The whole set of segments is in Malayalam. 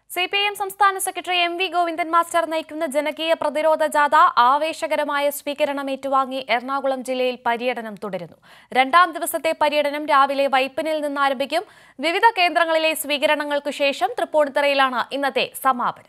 സി പി എം സംസ്ഥാന secretary M V Govindan master നയിക്കുന്ന ജനകീയ പ്രതിരോധ ജാഥ ആവേശകരമായ സ്വീകരണം ഏറ്റുവാങ്ങി എറണാകുളം ജില്ലയിൽ പര്യടനം തുടരുന്നു രണ്ടാം ദിവസത്തെ പര്യടനം രാവിലെ വൈപ്പിനിൽ നിന്ന് ആരംഭിക്കും വിവിധ കേന്ദ്രങ്ങളിലെ സ്വീകരണങ്ങൾക്കു ശേഷം തൃപ്പൂണിത്തറയിലാണ് ഇന്നത്തെ സമാപനം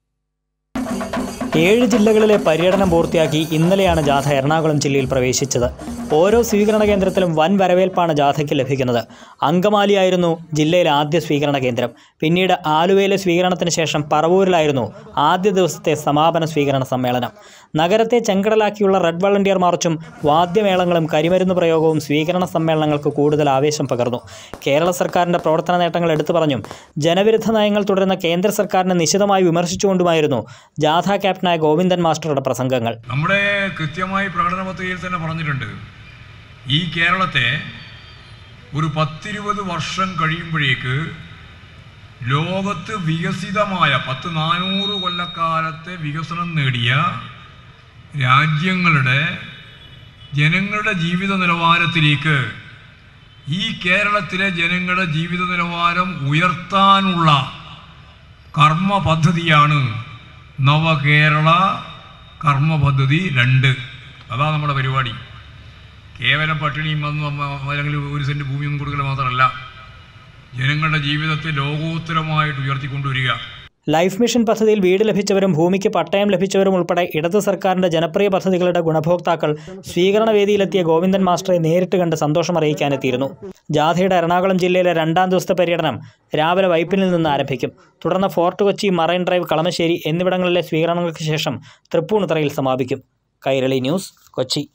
ഏഴ് ജില്ലകളിലെ പര്യടനം പൂർത്തിയാക്കി ഇന്നലെയാണ് ജാഥ എറണാകുളം ജില്ലയിൽ പ്രവേശിച്ചത് ഓരോ സ്വീകരണ കേന്ദ്രത്തിലും വൻ വരവേൽപ്പാണ് ജാഥയ്ക്ക് ലഭിക്കുന്നത് അങ്കമാലിയായിരുന്നു ജില്ലയിലെ ആദ്യ സ്വീകരണ കേന്ദ്രം പിന്നീട് ആലുവയിലെ സ്വീകരണത്തിന് ശേഷം പറവൂരിലായിരുന്നു ആദ്യ ദിവസത്തെ സമാപന സ്വീകരണ സമ്മേളനം നഗരത്തെ ചെങ്കടലാക്കിയുള്ള റെഡ് വളണ്ടിയർ മാർച്ചും വാദ്യമേളങ്ങളും കരിമരുന്ന് പ്രയോഗവും സ്വീകരണ സമ്മേളനങ്ങൾക്ക് കൂടുതൽ ആവേശം പകർന്നു കേരള സർക്കാരിൻ്റെ പ്രവർത്തന നേട്ടങ്ങൾ എടുത്തു പറഞ്ഞും ജനവിരുദ്ധ നയങ്ങൾ തുടരുന്ന കേന്ദ്ര സർക്കാരിനെ നിശിതമായി വിമർശിച്ചുകൊണ്ടുമായിരുന്നു ജാഥ ക്യാപ്റ്റനായ ഗോവിന്ദൻ മാസ്റ്ററുടെ പ്രസംഗങ്ങൾ നമ്മുടെ കൃത്യമായി പ്രകടന പത്രികയിൽ തന്നെ പറഞ്ഞിട്ടുണ്ട് ഈ കേരളത്തെ ഒരു പത്തിരുപത് വർഷം കഴിയുമ്പോഴേക്ക് ലോകത്ത് വികസിതമായ പത്ത് നാനൂറ് കൊല്ലക്കാലത്തെ വികസനം നേടിയ രാജ്യങ്ങളുടെ ജനങ്ങളുടെ ജീവിത നിലവാരത്തിലേക്ക് ഈ കേരളത്തിലെ ജനങ്ങളുടെ ജീവിത നിലവാരം ഉയർത്താനുള്ള കർമ്മ പദ്ധതിയാണ് നവകേരള കർമ്മ പദ്ധതി രണ്ട് അതാണ് നമ്മുടെ പരിപാടി കേവലം പട്ടിണിയും വന്നും അല്ലെങ്കിൽ ഒരു സെൻറ്റ് ഭൂമിയൊന്നും കൊടുക്കൽ മാത്രമല്ല ജനങ്ങളുടെ ജീവിതത്തെ ലോകോത്തരമായിട്ട് ഉയർത്തിക്കൊണ്ടുവരിക ലൈഫ് മിഷൻ പദ്ധതിയിൽ വീട് ലഭിച്ചവരും ഭൂമിക്ക് പട്ടയം ലഭിച്ചവരും ഉൾപ്പെടെ ഇടത് സർക്കാരിന്റെ ജനപ്രിയ പദ്ധതികളുടെ ഗുണഭോക്താക്കൾ സ്വീകരണ വേദിയിലെത്തിയ ഗോവിന്ദൻ മാസ്റ്ററെ നേരിട്ട് കണ്ട് സന്തോഷം അറിയിക്കാനെത്തിയിരുന്നു ജാഥയുടെ എറണാകുളം ജില്ലയിലെ രണ്ടാം ദിവസത്തെ പര്യടനം രാവിലെ വൈപ്പിനിൽ നിന്ന് ആരംഭിക്കും തുടർന്ന് fort Kochi marine drive Kalamassery എന്നിവിടങ്ങളിലെ സ്വീകരണങ്ങൾക്ക് ശേഷം തൃപ്പൂണിത്തറയിൽ സമാപിക്കും കൈരളി ന്യൂസ് കൊച്ചി